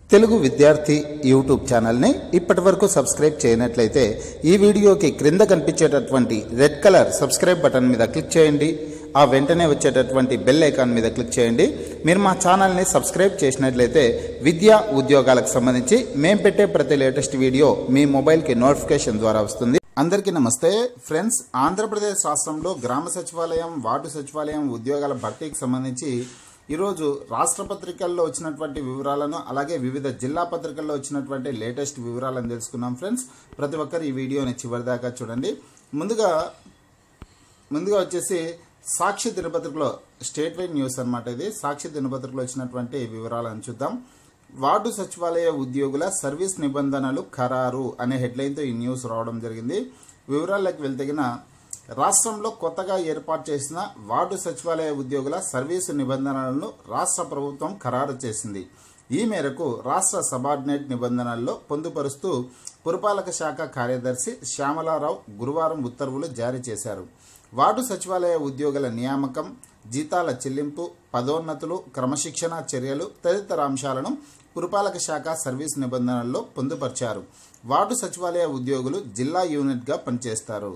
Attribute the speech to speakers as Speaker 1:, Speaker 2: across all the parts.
Speaker 1: తెలుగు విద్యార్థి యూట్యూబ్ ఛానల్ని ఇప్పటి వరకు సబ్స్క్రైబ్ చేయనట్లయితే ఈ వీడియోకి క్రింద కనిపించేటటువంటి రెడ్ కలర్ సబ్స్క్రైబ్ బటన్ మీద క్లిక్ చేయండి ఆ వెంటనే వచ్చేటటువంటి బెల్ ఐకాన్ మీద క్లిక్ చేయండి మీరు మా ఛానల్ని సబ్స్క్రైబ్ చేసినట్లయితే విద్యా ఉద్యోగాలకు సంబంధించి మేము పెట్టే ప్రతి లేటెస్ట్ వీడియో మీ మొబైల్కి నోటిఫికేషన్ ద్వారా వస్తుంది అందరికీ నమస్తే ఫ్రెండ్స్ ఆంధ్రప్రదేశ్ రాష్ట్రంలో గ్రామ సచివాలయం వార్డు సచివాలయం ఉద్యోగాల భర్తీకి సంబంధించి ఈరోజు రాష్ట్ర పత్రికల్లో వచ్చినటువంటి వివరాలను అలాగే వివిధ జిల్లా పత్రికల్లో వచ్చినటువంటి లేటెస్ట్ వివరాలను తెలుసుకున్నాం ఫ్రెండ్స్ ప్రతి ఒక్కరు ఈ వీడియోని చివరిదాకా చూడండి ముందుగా ముందుగా వచ్చేసి సాక్షి దినపత్రికలో స్టేట్ వైడ్ న్యూస్ అన్నమాట ఇది సాక్షి దినపత్రికలో వచ్చినటువంటి వివరాలను చూద్దాం వార్డు సచివాలయ ఉద్యోగుల సర్వీస్ నిబంధనలు ఖరారు అనే హెడ్లైన్తో ఈ న్యూస్ రావడం జరిగింది వివరాల్లోకి వెళ్తగిన రాష్ట్రంలో కొత్తగా ఏర్పాటు చేసిన వార్డు సచివాలయ ఉద్యోగుల సర్వీసు నిబంధనలను రాష్ట్ర ప్రభుత్వం ఖరారు చేసింది ఈ మేరకు రాష్ట్ర సబార్డినేట్ నిబంధనల్లో పొందుపరుస్తూ పురపాలక శాఖ కార్యదర్శి శ్యామలారావు గురువారం ఉత్తర్వులు జారీ చేశారు వార్డు సచివాలయ ఉద్యోగుల నియామకం జీతాల చెల్లింపు పదోన్నతులు క్రమశిక్షణ చర్యలు తదితర అంశాలను పురపాలక శాఖ సర్వీస్ నిబంధనల్లో పొందుపరిచారు వార్డు సచివాలయ ఉద్యోగులు జిల్లా యూనిట్గా పనిచేస్తారు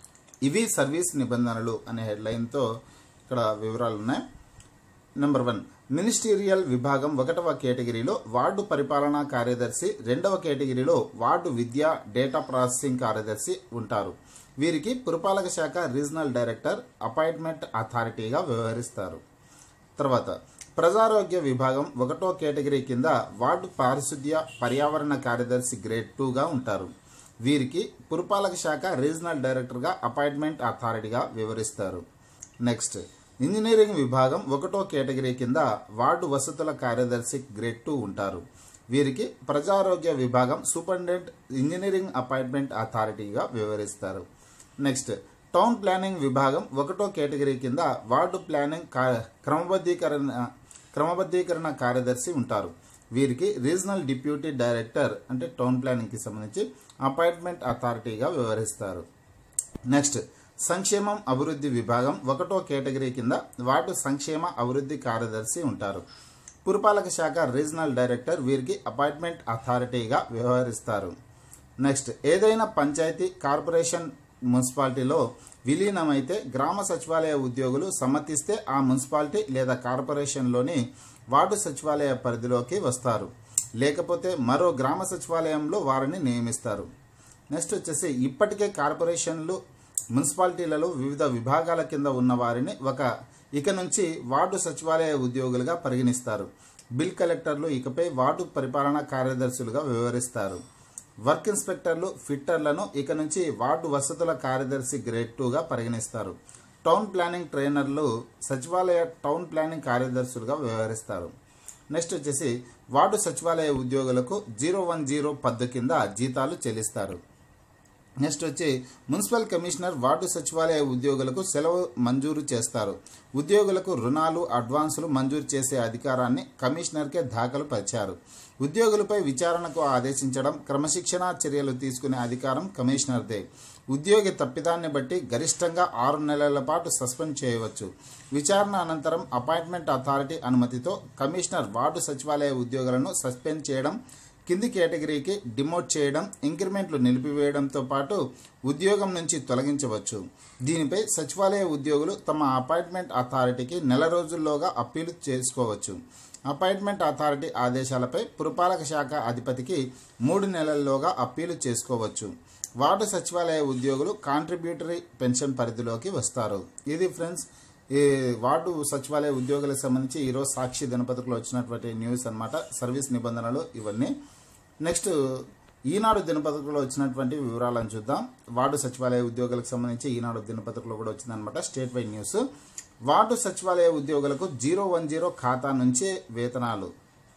Speaker 1: ఇవి సర్వీస్ నిబంధనలు అనే హెడ్లైన్తో ఇక్కడ వివరాలు ఉన్నాయి నెంబర్ వన్ మినిస్టీరియల్ విభాగం ఒకటవ కేటగిరీలో వార్డు పరిపాలనా కార్యదర్శి రెండవ కేటగిరీలో వార్డు విద్యా డేటా ప్రాసెసింగ్ కార్యదర్శి ఉంటారు వీరికి పురపాలక శాఖ రీజనల్ డైరెక్టర్ అపాయింట్మెంట్ అథారిటీగా వ్యవహరిస్తారు తర్వాత ప్రజారోగ్య విభాగం ఒకటో కేటగిరీ కింద వార్డు పారిశుద్ధ్య పర్యావరణ కార్యదర్శి గ్రేడ్ టూగా ఉంటారు వీరికి పురపాలక శాఖ రీజనల్ డైరెక్టర్గా అపాయింట్మెంట్ అథారిటీగా వివరిస్తారు నెక్స్ట్ ఇంజనీరింగ్ విభాగం ఒకటో కేటగిరీ కింద వార్డు వసతుల కార్యదర్శి గ్రేడ్ టూ ఉంటారు వీరికి ప్రజారోగ్య విభాగం సూపరింటెండెంట్ ఇంజనీరింగ్ అపాయింట్మెంట్ అథారిటీగా వివరిస్తారు నెక్స్ట్ టౌన్ ప్లానింగ్ విభాగం ఒకటో కేటగిరీ కింద వార్డు ప్లానింగ్ కా- క్రమబద్ధీకరణ క్రమబద్ధీకరణ కార్యదర్శి ఉంటారు వీరికి రీజనల్ డిప్యూటీ డైరెక్టర్ అంటే టౌన్ ప్లానింగ్కి సంబంధించి అపాయింట్మెంట్ అథారిటీగా వ్యవహరిస్తారు నెక్స్ట్ సంక్షేమం అభివృద్ధి విభాగం ఒకటో కేటగిరీ కింద వార్డు సంక్షేమ అభివృద్ధి కార్యదర్శి ఉంటారు పురపాలక శాఖ రీజనల్ డైరెక్టర్ వీరికి అపాయింట్మెంట్ అథారిటీగా వ్యవహరిస్తారు నెక్స్ట్ ఏదైనా పంచాయతీ కార్పొరేషన్ మున్సిపాలిటీలో విలీనమైతే గ్రామ సచివాలయ ఉద్యోగులు సమ్మతిస్తే ఆ మున్సిపాలిటీ లేదా కార్పొరేషన్లోని వార్డు సచివాలయ పరిధిలోకి వస్తారు లేకపోతే మరో గ్రామ సచివాలయంలో వారిని నియమిస్తారు నెక్స్ట్ వచ్చేసి ఇప్పటికే కార్పొరేషన్లు మున్సిపాలిటీలలో వివిధ విభాగాల కింద ఉన్న వారిని ఒక ఇక నుంచి వార్డు సచివాలయ ఉద్యోగులుగా పరిగణిస్తారు బిల్ కలెక్టర్లు ఇకపై వార్డు పరిపాలనా కార్యదర్శులుగా వ్యవహరిస్తారు వర్క్ ఇన్స్పెక్టర్లు ఫిట్టర్లను ఇక నుంచి వార్డు వసతుల కార్యదర్శి గ్రేడ్ టూగా పరిగణిస్తారు టౌన్ ప్లానింగ్ ట్రైనర్లు సచివాలయ టౌన్ ప్లానింగ్ కార్యదర్శులుగా వ్యవహరిస్తారు నెక్స్ట్ వచ్చేసి వార్డు సచివాలయ ఉద్యోగులకు జీరో వన్ జీరో పద్దు కింద జీతాలు చెల్లిస్తారు నెక్స్ట్ వచ్చి మున్సిపల్ కమిషనర్ వార్డు సచివాలయ ఉద్యోగులకు సెలవు మంజూరు చేస్తారు ఉద్యోగులకు రుణాలు అడ్వాన్సులు మంజూరు చేసే అధికారాన్ని కమిషనర్కే దాఖలు పరిచారు ఉద్యోగులపై విచారణకు ఆదేశించడం క్రమశిక్షణ చర్యలు తీసుకునే అధికారం కమిషనర్దే ఉద్యోగి తప్పిదాన్ని బట్టి గరిష్టంగా ఆరు నెలల పాటు సస్పెండ్ చేయవచ్చు విచారణ అనంతరం అపాయింట్మెంట్ అథారిటీ అనుమతితో కమిషనర్ వార్డు సచివాలయ ఉద్యోగులను సస్పెండ్ చేయడం కింది కేటగిరీకి డిమోట్ చేయడం ఇంక్రిమెంట్లు నిలిపివేయడంతో పాటు ఉద్యోగం నుంచి తొలగించవచ్చు దీనిపై సచివాలయ ఉద్యోగులు తమ అపాయింట్మెంట్ అథారిటీకి నెల రోజుల్లోగా అప్పీలు చేసుకోవచ్చు అపాయింట్మెంట్ అథారిటీ ఆదేశాలపై పురపాలక శాఖ అధిపతికి మూడు నెలల్లోగా అప్పీలు చేసుకోవచ్చు వార్డు సచివాలయ ఉద్యోగులు కాంట్రిబ్యూటరీ పెన్షన్ పరిధిలోకి వస్తారు ఇది ఫ్రెండ్స్ ఈ వార్డు సచివాలయ ఉద్యోగులకు సంబంధించి ఈరోజు సాక్షి దినపత్రికలో వచ్చినటువంటి న్యూస్ అన్నమాట సర్వీస్ నిబంధనలు ఇవన్నీ నెక్స్ట్ ఈనాడు దినపత్రికలో వచ్చినటువంటి వివరాలను చూద్దాం వార్డు సచివాలయ ఉద్యోగులకు సంబంధించి ఈనాడు దినపత్రికలో కూడా వచ్చిందనమాట స్టేట్ వైడ్ న్యూస్ వార్డు సచివాలయ ఉద్యోగులకు జీరో వన్ జీరో ఖాతా నుంచే వేతనాలు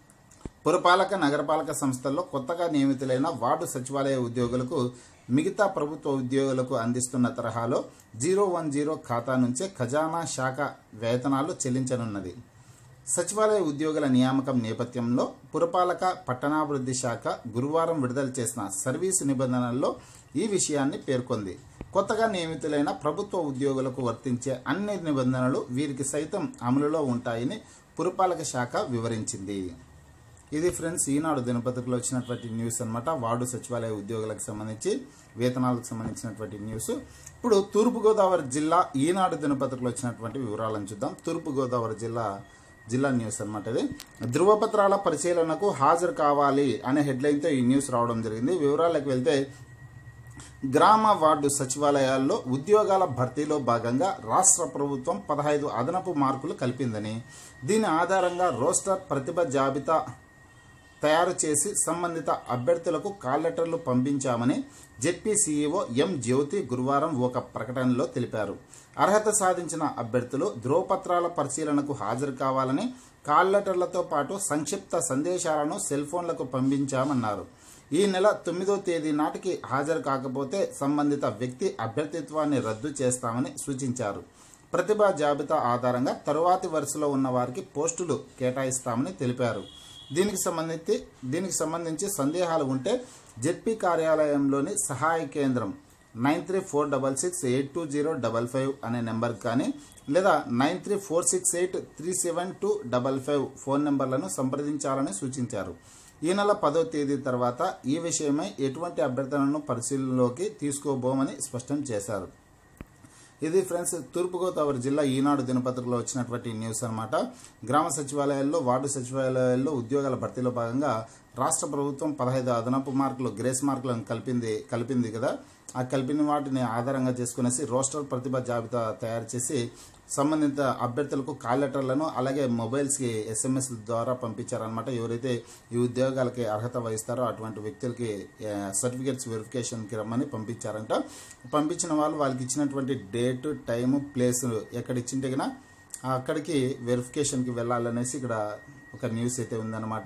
Speaker 1: పురపాలక నగరపాలక సంస్థల్లో కొత్తగా నియమితులైన వార్డు సచివాలయ ఉద్యోగులకు మిగతా ప్రభుత్వ ఉద్యోగులకు అందిస్తున్న తరహాలో జీరో వన్ జీరో ఖాతా నుంచే ఖజానా శాఖ వేతనాలు చెల్లించనున్నది సచివాలయ ఉద్యోగుల నియామకం నేపథ్యంలో పురపాలక పట్టణాభివృద్ధి శాఖ గురువారం విడుదల చేసిన సర్వీసు నిబంధనల్లో ఈ విషయాన్ని పేర్కొంది కొత్తగా నియమితులైన ప్రభుత్వ ఉద్యోగులకు వర్తించే అన్ని నిబంధనలు వీరికి సైతం అమలులో ఉంటాయని పురపాలక శాఖ వివరించింది ఇది ఫ్రెండ్స్ ఈనాడు దినపత్రికలో వచ్చినటువంటి న్యూస్ అన్నమాట వార్డు సచివాలయ ఉద్యోగులకు సంబంధించి వేతనాలకు సంబంధించినటువంటి న్యూస్ ఇప్పుడు తూర్పుగోదావరి జిల్లా ఈనాడు దినపత్రికలో వచ్చినటువంటి వివరాలను చూద్దాం తూర్పుగోదావరి జిల్లా జిల్లా న్యూస్ అన్నమాట ఇది ధృవపత్రాల పరిశీలనకు హాజరు కావాలి అనే హెడ్లైన్తో ఈ న్యూస్ రావడం జరిగింది వివరాలకు వెళ్తే గ్రామ వార్డు సచివాలయాల్లో ఉద్యోగాల భర్తీలో భాగంగా రాష్ట్ర ప్రభుత్వం పదహైదు అదనపు మార్కులు కల్పిందని దీని ఆధారంగా రోస్టర్ ప్రతిభ జాబితా తయారు చేసి సంబంధిత అభ్యర్థులకు కాల్ లెటర్లు పంపించామని జెడ్పీ సీఈఓ ఎం జ్యోతి గురువారం ఒక ప్రకటనలో తెలిపారు అర్హత సాధించిన అభ్యర్థులు ధ్రువపత్రాల పరిశీలనకు హాజరు కావాలని కాల్ లెటర్లతో పాటు సంక్షిప్త సందేశాలను సెల్ ఫోన్లకు పంపించామన్నారు ఈ నెల తొమ్మిదో తేదీ నాటికి హాజరు కాకపోతే సంబంధిత వ్యక్తి అభ్యర్థిత్వాన్ని రద్దు చేస్తామని సూచించారు ప్రతిభా జాబితా ఆధారంగా తరువాతి వరుసలో ఉన్న వారికి పోస్టులు కేటాయిస్తామని తెలిపారు దీనికి సంబంధించి దీనికి సంబంధించి సందేహాలు ఉంటే జెడ్పీ కార్యాలయంలోని సహాయ కేంద్రం nine three four double six eight two zero double five అనే నెంబర్ కానీ లేదా nine three four six eight three seven two double five phone నెంబర్లను సంప్రదించాలని సూచించారు ఈ నెల పదో తేదీ తర్వాత ఈ విషయమై ఎటువంటి అభ్యర్థనను పరిశీలనలోకి తీసుకోబోమని స్పష్టం చేశారు ఇది ఫ్రెండ్స్ తూర్పుగోదావరి జిల్లా ఈనాడు దినపత్రికలో వచ్చినటువంటి న్యూస్ అన్నమాట గ్రామ సచివాలయాల్లో వార్డు సచివాలయాల్లో ఉద్యోగాల భర్తీలో భాగంగా రాష్ట్ర ప్రభుత్వం పదహైదు అదనపు మార్కులు గ్రేస్ మార్కులను కలిపింది కలిపింది కదా ఆ కలిపిన వాటిని ఆధారంగా చేసుకునేసి రోస్టర్ ప్రతిభ జాబితా తయారు చేసి సంబంధిత అభ్యర్థులకు కాల్ లెటర్లను అలాగే మొబైల్స్కి ఎస్ఎంఎస్ ద్వారా పంపించారనమాట ఎవరైతే ఈ ఉద్యోగాలకి అర్హత వహిస్తారో అటువంటి వ్యక్తులకి సర్టిఫికేట్స్ వెరిఫికేషన్కి రమ్మని పంపించారంట పంపించిన వాళ్ళు వాళ్ళకి ఇచ్చినటువంటి డేట్ టైము ప్లేస్ ఎక్కడ ఇచ్చింటే కన్నా అక్కడికి వెరిఫికేషన్కి వెళ్ళాలనేసి ఇక్కడ ఒక న్యూస్ అయితే ఉందన్నమాట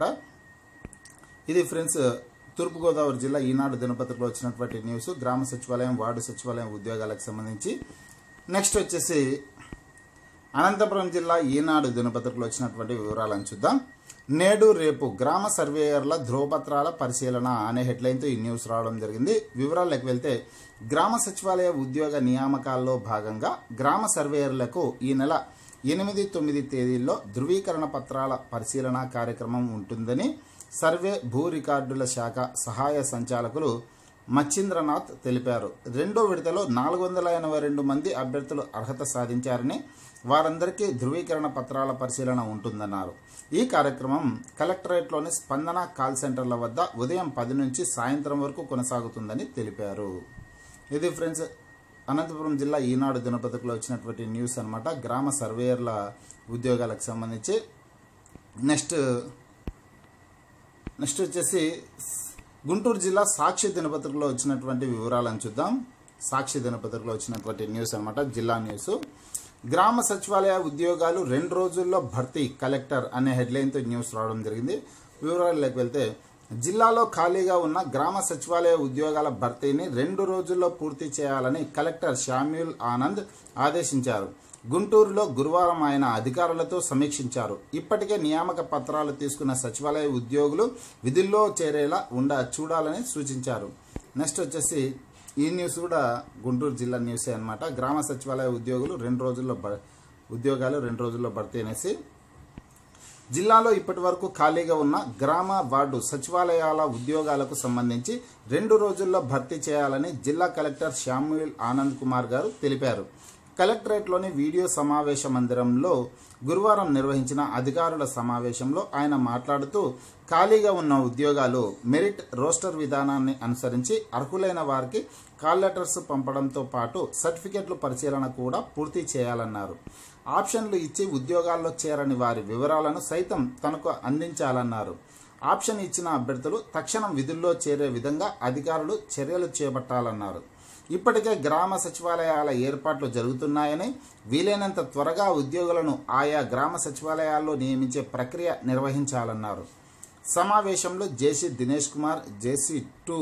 Speaker 1: ఇది ఫ్రెండ్స్ తూర్పుగోదావరి జిల్లా ఈనాడు దినపత్రికలో వచ్చినటువంటి న్యూస్ గ్రామ సచివాలయం వార్డు సచివాలయం ఉద్యోగాలకు సంబంధించి నెక్స్ట్ వచ్చేసి అనంతపురం జిల్లా ఈనాడు దినపత్రికలో వచ్చినటువంటి వివరాలను చూద్దాం నేడు రేపు గ్రామ సర్వేయర్ల ధ్రువపత్రాల పరిశీలన అనే హెడ్లైన్తో ఈ న్యూస్ రావడం జరిగింది వివరాల్లోకి వెళ్తే గ్రామ సచివాలయ ఉద్యోగ నియామకాల్లో భాగంగా గ్రామ సర్వేయర్లకు ఈ నెల ఎనిమిది తొమ్మిది తేదీల్లో ధృవీకరణ పత్రాల పరిశీలన కార్యక్రమం ఉంటుందని సర్వే భూ రికార్డుల శాఖ సహాయ సంచాలకులు మచ్చింద్రనాథ్ తెలిపారు రెండో విడతలో నాలుగు వందల ఎనభై రెండు మంది అభ్యర్థులు అర్హత సాధించారని వారందరికీ ధృవీకరణ పత్రాల పరిశీలన ఉంటుందన్నారు ఈ కార్యక్రమం కలెక్టరేట్లోని స్పందన కాల్ సెంటర్ల వద్ద ఉదయం పది నుంచి సాయంత్రం వరకు కొనసాగుతుందని తెలిపారు ఇది ఫ్రెండ్స్ అనంతపురం జిల్లా ఈనాడు దినపత్రికలో వచ్చినటువంటి న్యూస్ అనమాట గ్రామ సర్వేయర్ల ఉద్యోగాలకు సంబంధించి నెక్స్ట్ నెక్స్ట్ వచ్చేసి గుంటూరు జిల్లా సాక్షి దినపత్రికలో వచ్చినటువంటి వివరాలను చూద్దాం సాక్షి దినపత్రికలో వచ్చినటువంటి న్యూస్ అనమాట జిల్లా న్యూస్ గ్రామ సచివాలయ ఉద్యోగాలు రెండు రోజుల్లో భర్తీ కలెక్టర్ అనే హెడ్లైన్తో న్యూస్ రావడం జరిగింది వివరాల్లోకి వెళ్తే జిల్లాలో ఖాళీగా ఉన్న గ్రామ సచివాలయ ఉద్యోగాల భర్తీని రెండు రోజుల్లో పూర్తి చేయాలని కలెక్టర్ శామ్యూల్ ఆనంద్ ఆదేశించారు గుంటూరులో గురువారం ఆయన అధికారులతో సమీక్షించారు ఇప్పటికే నియామక పత్రాలు తీసుకున్న సచివాలయ ఉద్యోగులు విధుల్లో చేరేలా ఉండ చూడాలని సూచించారు నెక్స్ట్ వచ్చేసి ఈ న్యూస్ కూడా గుంటూరు జిల్లా న్యూసే అనమాట గ్రామ సచివాలయ ఉద్యోగులు రెండు రోజుల్లో భ- ఉద్యోగాలు రెండు రోజుల్లో భర్తీ అనేసి జిల్లాలో ఇప్పటి వరకు ఖాళీగా ఉన్న గ్రామ వార్డు సచివాలయాల ఉద్యోగాలకు సంబంధించి రెండు రోజుల్లో భర్తీ చేయాలని జిల్లా కలెక్టర్ శ్యామ్యూల్ ఆనంద్ కుమార్ గారు తెలిపారు కలెక్టరేట్లోని వీడియో సమావేశ మందిరంలో గురువారం నిర్వహించిన అధికారుల సమావేశంలో ఆయన మాట్లాడుతూ ఖాళీగా ఉన్న ఉద్యోగాలు మెరిట్ రోస్టర్ విధానాన్ని అనుసరించి అర్హులైన వారికి కాల్ లెటర్స్ పంపడంతో పాటు సర్టిఫికెట్లు పరిశీలన కూడా పూర్తి చేయాలన్నారు ఆప్షన్లు ఇచ్చి ఉద్యోగాల్లో చేరని వారి వివరాలను సైతం తనకు అందించాలన్నారు ఆప్షన్ ఇచ్చిన అభ్యర్థులు తక్షణం విధుల్లో చేరే విధంగా అధికారులు చర్యలు చేపట్టాలన్నారు ఇప్పటికే గ్రామ సచివాలయాల ఏర్పాట్లు జరుగుతున్నాయని వీలైనంత త్వరగా ఉద్యోగులను ఆయా గ్రామ సచివాలయాల్లో నియమించే ప్రక్రియ నిర్వహించాలన్నారు సమావేశంలో JC Dinesh Kumar JC two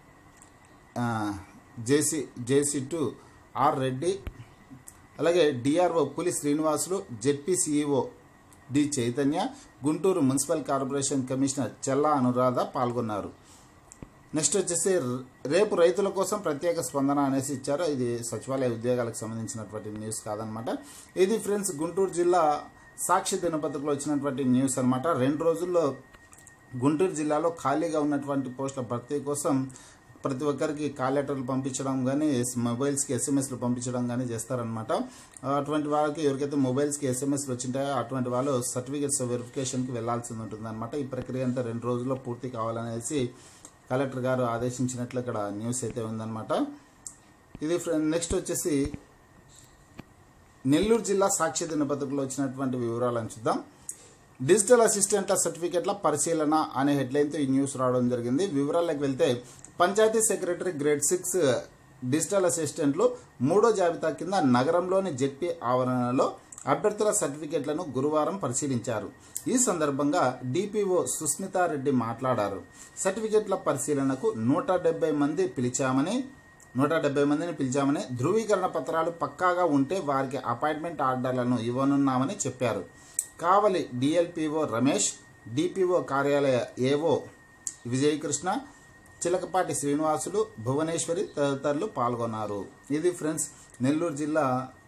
Speaker 1: JC JC two R Reddy అలాగే DRO Puli Srinivasulu ZP CEO D Chaitanya Guntur municipal corporation commissioner Chella Anuradha పాల్గొన్నారు నెక్స్ట్ వచ్చేసి ర- రేపు రైతుల కోసం ప్రత్యేక స్పందన అనేసి ఇచ్చారు ఇది సచివాలయ ఉద్యోగాలకు సంబంధించినటువంటి న్యూస్ కాదనమాట ఇది ఫ్రెండ్స్ గుంటూరు జిల్లా సాక్షి దినపత్రికలో వచ్చినటువంటి న్యూస్ అన్నమాట రెండు రోజుల్లో గుంటూరు జిల్లాలో ఖాళీగా ఉన్నటువంటి పోస్టుల భర్తీ కోసం ప్రతి ఒక్కరికి కాల్ లెటర్లు పంపించడం కానీ మొబైల్స్కి ఎస్ఎంఎస్లు పంపించడం కానీ చేస్తారనమాట అటువంటి వాళ్ళకి ఎవరికైతే మొబైల్స్కి ఎస్ఎంఎస్లు వచ్చింటాయో అటువంటి వాళ్ళు సర్టిఫికేట్స్ వెరిఫికేషన్కి వెళ్లాల్సి ఉంటుంది అనమాట ఈ ప్రక్రియ అంతా రెండు రోజుల్లో పూర్తి కావాలనేసి కలెక్టర్ గారు ఆదేశించినట్లు ఇక్కడ న్యూస్ అయితే ఉందన్నమాట ఇది నెక్స్ట్ వచ్చేసి నెల్లూరు జిల్లా సాక్ష్య దినపత్రికలో వచ్చినటువంటి వివరాలను చూద్దాం డిజిటల్ అసిస్టెంట్ల సర్టిఫికెట్ల పరిశీలన అనే హెడ్లైన్తో ఈ న్యూస్ రావడం జరిగింది వివరాలకు వెళ్తే panchayat secretary grade six digital అసిస్టెంట్లు మూడో జాబితా కింద నగరంలోని జెడ్పీ ఆవరణలో అభ్యర్థుల సర్టిఫికెట్లను గురువారం పరిశీలించారు ఈ సందర్భంగా డిపిఓ సుస్మితారెడ్డి మాట్లాడారు సర్టిఫికెట్ల పరిశీలనకు నూట డెబ్బై మంది పిలిచామని నూట డెబ్బై మందిని పిలిచామని ధృవీకరణ పత్రాలు పక్కాగా ఉంటే వారికి అపాయింట్మెంట్ ఆర్డర్లను ఇవ్వనున్నామని చెప్పారు కావలి డిఎల్పిఓ రమేష్ డిపిఓ కార్యాలయ ఏఓ విజయకృష్ణ చిలకపాటి శ్రీనివాసులు భువనేశ్వరి తదితరులు పాల్గొన్నారు ఇది ఫ్రెండ్స్ నెల్లూరు జిల్లా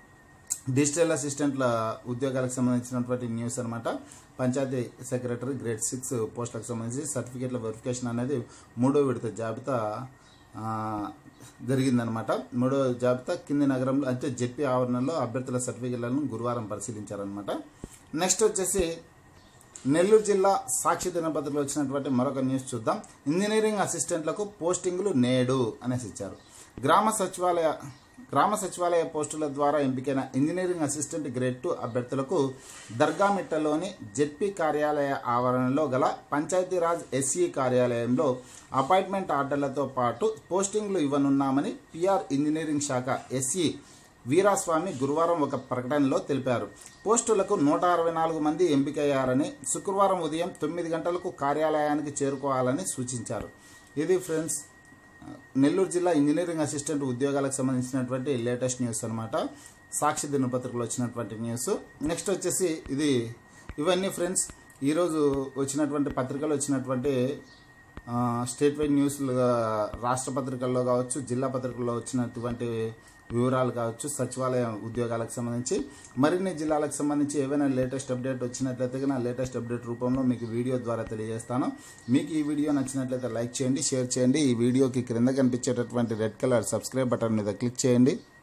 Speaker 1: డిజిటల్ అసిస్టెంట్ల ఉద్యోగాలకు సంబంధించినటువంటి న్యూస్ అనమాట పంచాయతీ సెక్రటరీ గ్రేడ్ సిక్స్ పోస్టులకు సంబంధించి సర్టిఫికేట్ల వెరిఫికేషన్ అనేది మూడో విడత జాబితా ఆ, జరిగిందనమాట మూడో జాబితా కింది నగరంలో అంటే జెడ్పీ ఆవరణలో అభ్యర్థుల సర్టిఫికేట్లను గురువారం పరిశీలించారనమాట నెక్స్ట్ వచ్చేసి నెల్లూరు జిల్లా సాక్షి దినపత్రికలో వచ్చినటువంటి మరొక న్యూస్ చూద్దాం ఇంజనీరింగ్ అసిస్టెంట్లకు పోస్టింగులు నేడు అనేసి ఇచ్చారు గ్రామ సచివాలయ గ్రామ సచివాలయ పోస్టుల ద్వారా ఎంపికైన ఇంజనీరింగ్ అసిస్టెంట్ గ్రేడ్ టూ అభ్యర్థులకు దర్గామిట్టలోని జెడ్పీ కార్యాలయ ఆవరణలో గల పంచాయతీరాజ్ ఎస్ఈ కార్యాలయంలో అపాయింట్మెంట్ ఆర్డర్లతో పాటు పోస్టింగ్లు ఇవ్వనున్నామని పిఆర్ ఇంజనీరింగ్ శాఖ ఎస్ఈ వీరాస్వామి గురువారం ఒక ప్రకటనలో తెలిపారు పోస్టులకు నూట అరవై నాలుగు మంది ఎంపికయ్యారని శుక్రవారం ఉదయం తొమ్మిది గంటలకు కార్యాలయానికి చేరుకోవాలని సూచించారు ఇది ఫ్రెండ్స్ నెల్లూరు జిల్లా ఇంజనీరింగ్ అసిస్టెంట్ ఉద్యోగాలకు సంబంధించినటువంటి లేటెస్ట్ న్యూస్ అనమాట సాక్షి దినపత్రికలో వచ్చినటువంటి న్యూస్ నెక్స్ట్ వచ్చేసి ఇది ఇవన్నీ ఫ్రెండ్స్ ఈరోజు వచ్చినటువంటి పత్రికలు వచ్చినటువంటి ఆ, స్టేట్ వైడ్ న్యూస్లు రాష్ట్ర పత్రికల్లో కావచ్చు జిల్లా పత్రికల్లో వచ్చినటువంటి వివరాలు కావచ్చు సచివాలయ ఉద్యోగాలకు సంబంధించి మరిన్ని జిల్లాలకు సంబంధించి ఏవైనా లేటెస్ట్ అప్డేట్ వచ్చినట్లయితే నా లేటెస్ట్ అప్డేట్ రూపంలో మీకు వీడియో ద్వారా తెలియజేస్తాను మీకు ఈ వీడియో నచ్చినట్లయితే లైక్ చేయండి షేర్ చేయండి ఈ వీడియోకి క్రింద కనిపించేటటువంటి రెడ్ కలర్ సబ్స్క్రైబ్ బటన్ మీద క్లిక్ చేయండి